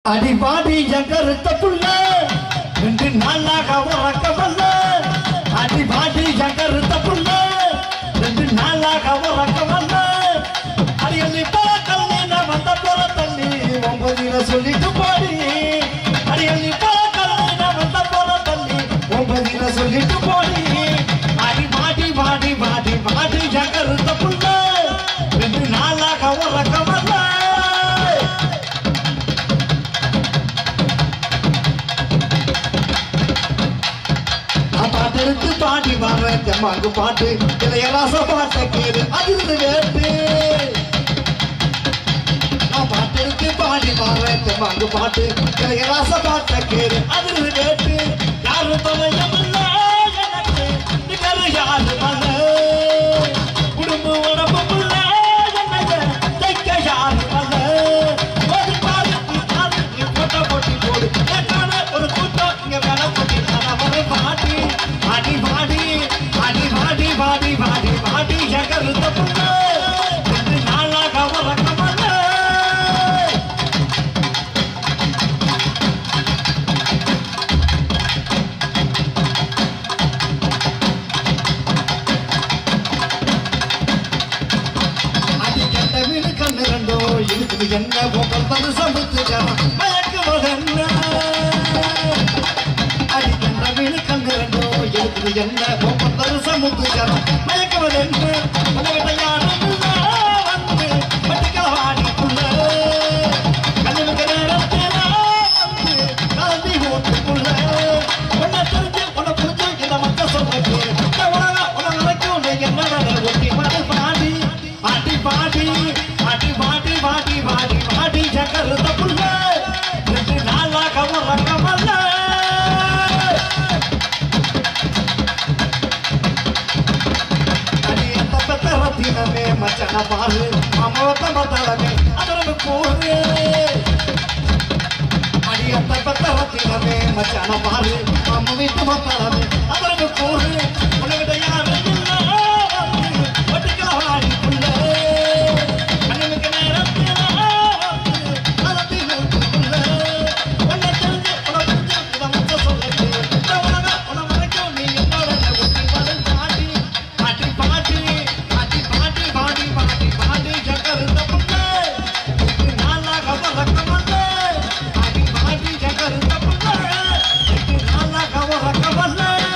அடிபாடி என் கருத்த புள்ள ரெண்டு நாளாக உறக்கமல்ல அடிபாடி என் கருத்த புள்ள ரெண்டு நாளாக உறக்கமல்ல அடியல்லி பழக்கல் நான் வந்த போற தள்ளி ஒன்பதில சொல்லிட்டு போடி அடியல்லி பழக்கல் நான் வந்த போற தள்ளி ஒன்பதில சொல்லிட்டு போடி அடி மாடி மாடி மாடி மாடி என் கருத்த புள்ள ரெண்டு நாளாக உறக்கமல்ல நான் பாட்டெடுத்து பாடி வர தெம்மாங்கு பாட்டு இளையராச பாட்ட கேடு அதிர்ந்து வேட்டு நான் பாட்டெடுத்து பாடி வர தெம்மாங்கு பாட்டு இளையராச பாட்ட கேடு அதிர்ந்து வேட்டு யாரு தலையமில்ல எனக்கு நிகர் யாரு மல குடும்ப உடம்பு புள்ள என்னைய தைக்க யாரு மல ஒரு பாலுக்கு பாலுக்கு போட்ட போட்டி போடு என்னால ஒரு கூட்டம் இங்க வேலை போட்டி அவரை பாடி பாடி பாடி பாடி பாடி பாடி பாடி பாடி எகருத்த புள்ள ரெண்டு நாளாக உறக்கமல்ல அடி கண்ட வீடு கண்ணு ரெண்டோ இருக்குது என்ன ஒவ்வொரு சமைத்து மயக்கு மகன்ன அடி கண்ட வீடு கண்ணு ரெண்டோ இருக்குது என்ன ஒவ்வொரு சமைத்து மயக்க மகன்ன உலகத்தை யாரும் இல்ல வந்து பட்டுக்கள வாடிக்குள்ள கண்ணுக்கு நேரத்தில் வந்து கலந்தி ஓட்டுக்குள்ள உன்னை தெரிஞ்சு உன்னை புரிஞ்சு இந்த மக்கள் சொல்ற பேரு இந்த உலகம் உன வரைக்கும் நீ என்ன ஒட்டி பாடி பாடி பாடி பாடி பாடி பாடி பாடி பாடி பாடி ஜகருத புள்ள ரெண்டு நாளாக உறக்கமல்ல அடி அந்த பெத்த ரத்தினமே மச்சன பாரு அமவத்த மத்தளமே அதரவு கூறு அடியத்த பெத்த ரத்தினமே மச்சன பாரு அம்ம வீட்டு மத்தளமே அதரவு கூறு உனக்கிட்ட யாரும் இல்ல வந்து ஒட்டுக்கா வாடி புள்ள கண்ணுக்கு நேரத்தில் வந்து கலத்தி மூட்டுக்குள்ள உன்னை தெரிஞ்சு உன புரிஞ்சு இதை மட்டும் சொல்லுது இந்த உலகம் உன வரைக்கும் நீ என்னோட ஒட்டி பதில் பாட்டி பாட்டி பாட்டி பாட்டி பாட்டி பாடி பாடி பாடி ஜகருந்த புள்ள இது நாளாக உறக்கமல்ல பாடி பாடி ஜகருந்த புள்ள இது நாளாக உறக்கமல்ல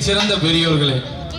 சிறந்த பெரியோர்களே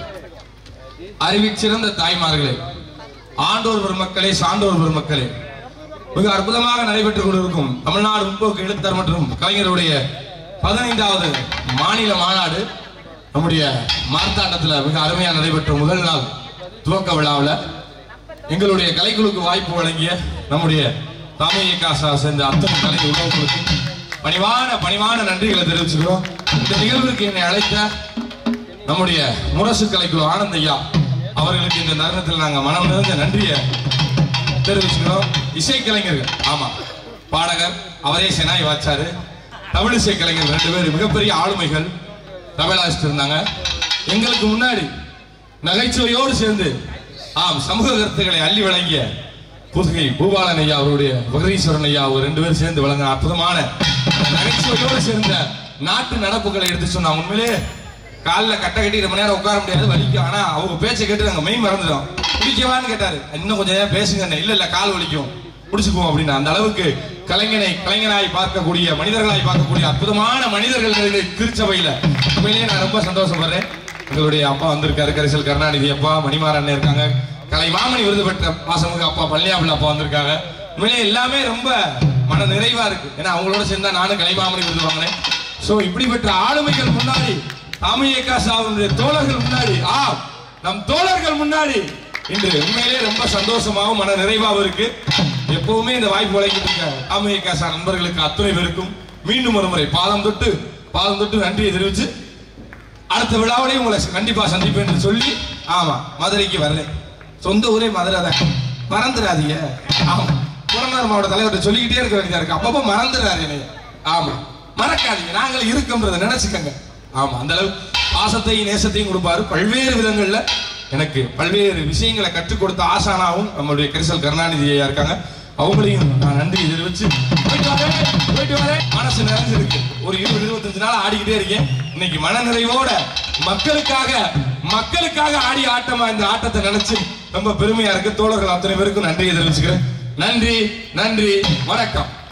அறிவிற் சிறந்த தாய்மார்களே ஆண்டோர் பெருமக்களே சான்றோர் பெருமக்களே மிக அற்புதமாக நடைபெற்றுக் கொண்டிருக்கும் தமிழ்நாடு முற்போக்கு எழுத்தர் மற்றும் கலைஞருடைய பதினைந்தாவது மாநில மாநாடு நம்முடைய மார்த்தாண்டத்தில் மிக அருமையா நடைபெற்ற முதல் நாள் துவக்க விழாவில் எங்களுடைய கலைக்குழுக்கு வாய்ப்பு வழங்கிய நம்முடைய தமிழ் காசா சேர்ந்த அத்தனை கலை உறவுகளுக்கு பணிவான பணிவான நன்றிகளை தெரிவிச்சுக்கிறோம் இந்த நிகழ்விற்கு என்னை அழைத்த நம்முடைய முரசு கலைக்குழு ஆனந்தையா அவர்களுக்கு இந்த தருணத்தில் நாங்க மனம் நிறைந்த நன்றியை தெரிவிச்சுக்கிறோம் இசைக்கலைஞர்கள் ஆமா பாடகர் அவரே செனாய் வாச்சாரு தமிழ் இசை கலைஞர் ரெண்டு பேரும் மிகப்பெரிய ஆளுமைகள் தமிழாசிட்டு இருந்தாங்க எங்களுக்கு முன்னாடி நகைச்சுவையோடு சேர்ந்து ஆம் சமூக கருத்துக்களை அள்ளி வழங்கிய புதுகை பூபாலன் ஐயா அவருடைய பகதீஸ்வரன் ஐயா அவர் ரெண்டு பேரும் சேர்ந்து வழங்கின அற்புதமான அந்த நகைச்சுவையோடு சேர்ந்த நாட்டு நடப்புகளை எடுத்து சொன்னா உண்மையிலே கால்ல கட்ட கட்டி ரொம்ப நேரம் உட்கார முடியாது வலிக்கும் ஆனா அவங்க பேச்சை கேட்டு நாங்க மெய் மறந்துடும் குடிக்கவான்னு கேட்டாரு இன்னும் கொஞ்சம் நேரம் பேசுங்க இல்ல இல்ல கால் வலிக்கும் குடிச்சுக்குவோம் அப்படின்னு அந்த அளவுக்கு கலைஞனை கலைஞனாய் பார்க்கக்கூடிய மனிதர்களாய் பார்க்கக்கூடிய அற்புதமான மனிதர்கள் நிறைந்த திருச்சபையில உண்மையிலேயே நான் ரொம்ப சந்தோஷப்படுறேன் எங்களுடைய அப்பா வந்திருக்காரு கரிசல் கருணாநிதி அப்பா மணிமாறன் இருக்காங்க கலை மாமணி விருது பெற்ற பாசமுக அப்பா பள்ளியாபிள் அப்பா வந்திருக்காங்க உண்மையிலேயே எல்லாமே ரொம்ப மன நிறைவா இருக்கு ஏன்னா அவங்களோட சேர்ந்தா நானும் கலை மாமணி விருது வாங்கினேன் சோ இப்படிப்பட்ட ஆளுமைகள் முன்னாடி தாமியக்கா சாவுடைய தோழர்கள் முன்னாடி ஆ நம் தோழர்கள் முன்னாடி இன்று உண்மையிலே ரொம்ப சந்தோஷமாகவும் மன நிறைவாகவும் இருக்கு எப்பவுமே இந்த வாய்ப்பு வழங்கிட்டு இருக்க தாமியக்கா சா நண்பர்களுக்கு அத்துணை பேருக்கும் மீண்டும் ஒரு முறை பாதம் தொட்டு பாதம் தொட்டு நன்றியை தெரிவிச்சு அடுத்த விழாவிலையும் உங்களை கண்டிப்பா சந்திப்பேன் என்று சொல்லி ஆமா மதுரைக்கு வரல சொந்த ஊரே மதுரை தான் மறந்துடாதீங்க ஆமா புறநகர் மாவட்ட தலைவர்கிட்ட சொல்லிக்கிட்டே இருக்க வேண்டியதா இருக்கு அப்பப்போ மறந்துடாது என்னைய ஆமா மறக்காதீங்க நாங்கள் இருக்கோம்ன்றதை நினைச்சுக்கங்க ஆமா அந்த அளவு பாசத்தையும் நேசத்தையும் கொடுப்பாரு பல்வேறு விதங்கள்ல எனக்கு பல்வேறு விஷயங்களை கற்றுக் கொடுத்த ஆசானாவும் நம்மளுடைய கரிசல் கருணாநிதி ஐயா இருக்காங்க அவங்களையும் நான் நன்றி தெரிவிச்சு போயிட்டு வரேன், போயிட்டு வரேன். மனசு நிறைஞ்சிருக்கு ஒரு இருபது இருபத்தஞ்சு நாள் ஆடிக்கிட்டே இருக்கேன் இன்னைக்கு மன நிறைவோட மக்களுக்காக மக்களுக்காக ஆடி ஆட்டமா இந்த ஆட்டத்தை நினைச்சு ரொம்ப பெருமையா இருக்கு தோழர்கள் அத்தனை பேருக்கும் நன்றியை தெரிவிச்சுக்கிறேன் நன்றி நன்றி வணக்கம்